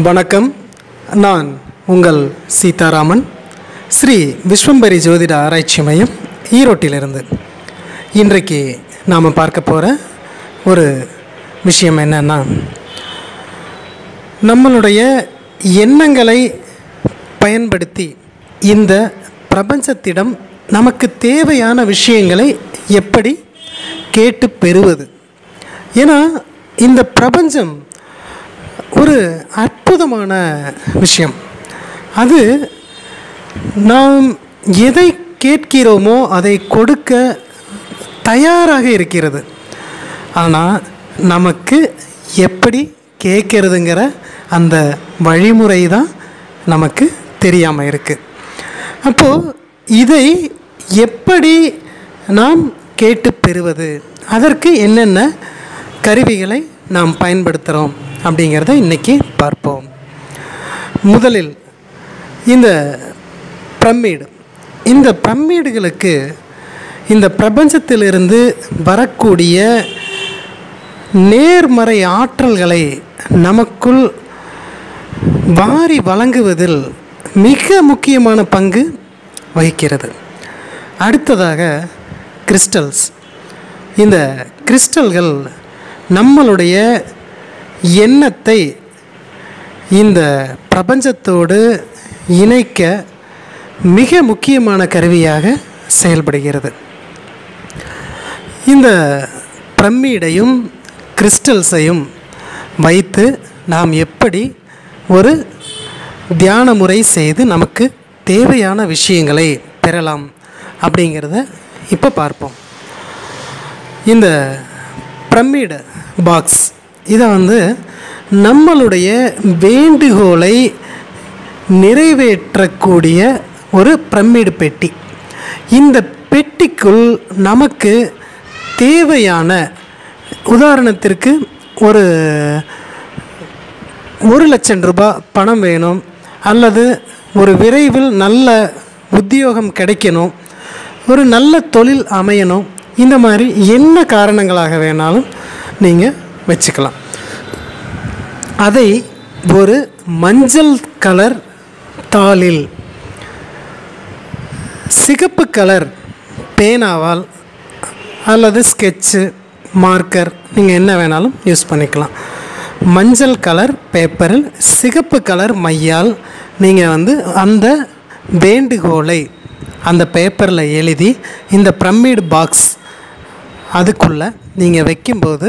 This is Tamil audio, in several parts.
வணக்கம் நான் உங்கள் சீதாராமன் ஸ்ரீ விஸ்வம்பரி ஜோதிட ஆராய்ச்சி மையம் ஈரோட்டிலிருந்து இன்றைக்கு நாம் பார்க்க போகிற ஒரு விஷயம் என்னன்னா நம்மளுடைய எண்ணங்களை பயன்படுத்தி இந்த பிரபஞ்சத்திடம் நமக்கு தேவையான விஷயங்களை எப்படி கேட்டு பெறுவது ஏன்னா இந்த பிரபஞ்சம் ஒரு அற்புதமான விஷயம் அது நாம் எதை கேட்கிறோமோ அதை கொடுக்க தயாராக இருக்கிறது ஆனால் நமக்கு எப்படி கேட்கறதுங்கிற அந்த வழிமுறை தான் நமக்கு தெரியாமல் இருக்குது அப்போது இதை எப்படி நாம் கேட்டு பெறுவது அதற்கு என்னென்ன கருவிகளை நாம் பயன்படுத்துகிறோம் அப்படிங்கிறத இன்றைக்கி பார்ப்போம் முதலில் இந்த பிரமிடு இந்த பிரமிடுகளுக்கு இந்த பிரபஞ்சத்திலிருந்து வரக்கூடிய நேர்மறை ஆற்றல்களை நமக்குள் வாரி வழங்குவதில் மிக முக்கியமான பங்கு வகிக்கிறது அடுத்ததாக கிறிஸ்டல்ஸ் இந்த கிறிஸ்டல்கள் நம்மளுடைய எண்ணத்தை இந்த பிரபஞ்சத்தோடு இணைக்க மிக முக்கியமான கருவியாக செயல்படுகிறது இந்த பிரமிடையும் கிறிஸ்டல்ஸையும் வைத்து நாம் எப்படி ஒரு தியான முறை செய்து நமக்கு தேவையான விஷயங்களை பெறலாம் அப்படிங்கிறத இப்போ பார்ப்போம் இந்த பிரமிடு பாக்ஸ் இதை வந்து நம்மளுடைய வேண்டுகோளை நிறைவேற்றக்கூடிய ஒரு பிரமிடு பெட்டி இந்த பெட்டிக்குள் நமக்கு தேவையான உதாரணத்திற்கு ஒரு ஒரு லட்சம் ரூபாய் பணம் வேணும் அல்லது ஒரு விரைவில் நல்ல உத்தியோகம் கிடைக்கணும் ஒரு நல்ல தொழில் அமையணும் இந்த மாதிரி என்ன காரணங்களாக வேணாலும் நீங்கள் வச்சுக்கலாம் அதை ஒரு மஞ்சள் கலர் தாளில் சிகப்பு கலர் பேனாவால் அல்லது ஸ்கெட்சு மார்க்கர் நீங்கள் என்ன வேணாலும் யூஸ் பண்ணிக்கலாம் மஞ்சள் கலர் பேப்பரில் சிகப்பு கலர் மையால் நீங்கள் வந்து அந்த வேண்டுகோளை அந்த பேப்பரில் எழுதி இந்த பிரமிட் பாக்ஸ் அதுக்குள்ளே நீங்கள் வைக்கும்போது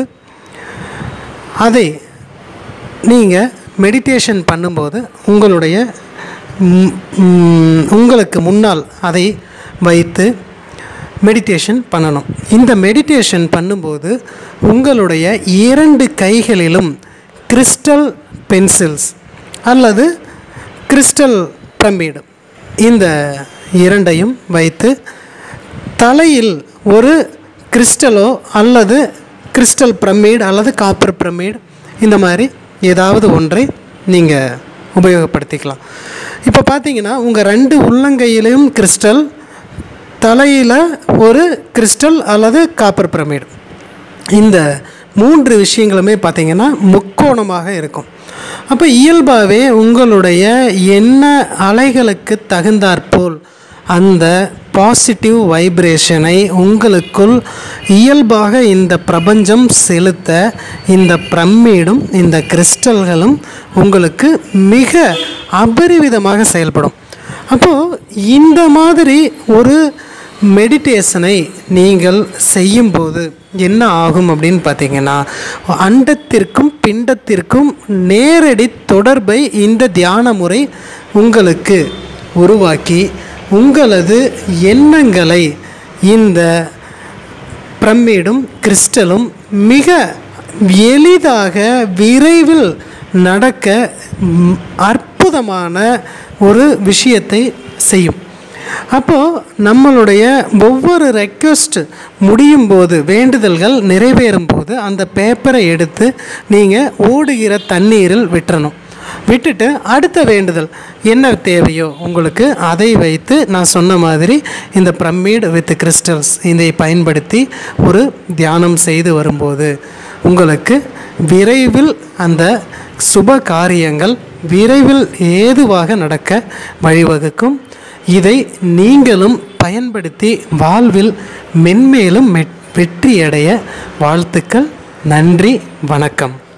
அதை நீங்கள் மெடிடேஷன் பண்ணும்போது உங்களுடைய ம், ம், உங்களுக்கு முன்னால் அதை வைத்து மெடிடேஷன் பண்ணணும் இந்த மெடிடேஷன் பண்ணும்போது உங்களுடைய இரண்டு கைகளிலும் கிறிஸ்டல் பென்சில்ஸ் அல்லது கிறிஸ்டல் பிரமிடு இந்த இரண்டையும் வைத்து தலையில் ஒரு கிறிஸ்டலோ அல்லது கிறிஸ்டல் பிரமிட் அல்லது காப்பர் பிரமிட் இந்த மாதிரி ஏதாவது ஒன்றை நீங்கள் உபயோகப்படுத்திக்கலாம் இப்போ பார்த்தீங்கன்னா உங்கள் ரெண்டு உள்ளங்கையிலையும் கிறிஸ்டல் தலையில் ஒரு கிறிஸ்டல் அல்லது காப்பர் பிரமிட் இந்த மூன்று விஷயங்களுமே பார்த்தீங்கன்னா முக்கோணமாக இருக்கும் அப்போ இயல்பாகவே உங்களுடைய எண்ண அலைகளுக்கு தகுந்தாற்போல் அந்த பாசிட்டிவ் வைப்ரேஷனை உங்களுக்குள் இயல்பாக இந்த பிரபஞ்சம் செலுத்த இந்த பிரமிடும் இந்த கிறிஸ்டல்களும் உங்களுக்கு மிக அபரிவிதமாக செயல்படும் அப்போது இந்த மாதிரி ஒரு மெடிடேஷனை நீங்கள் செய்யும்போது என்ன ஆகும் அப்படின்னு பார்த்தீங்கன்னா அண்டத்திற்கும் பிண்டத்திற்கும் நேரடி தொடர்பை இந்த தியான முறை உங்களுக்கு உருவாக்கி உங்களது எண்ணங்களை இந்த பிரமிடும் கிறிஸ்டலும் மிக எளிதாக விரைவில் நடக்க ம், அற்புதமான ஒரு விஷயத்தை செய்யும் அப்போது நம்மளுடைய ஒவ்வொரு ரெக்வஸ்ட் முடியும் போது வேண்டுதல்கள் நிறைவேறும் போது அந்த பேப்பரை எடுத்து நீங்கள் ஓடுகிற தண்ணீரில் விட்டுறணும் விட்டுட்டு அடுத்த வேண்டுதல் என்ன தேவையோ உங்களுக்கு அதை வைத்து நான் சொன்ன மாதிரி இந்த பிரமிட் வித் கிறிஸ்டல்ஸ் இதை பயன்படுத்தி ஒரு தியானம் செய்து வரும்போது உங்களுக்கு விரைவில் அந்த சுப காரியங்கள் விரைவில் ஏதுவாக நடக்க வழிவகுக்கும் இதை நீங்களும் பயன்படுத்தி வாழ்வில் மென்மேலும் வெற்றியடைய வாழ்த்துக்கள் நன்றி வணக்கம்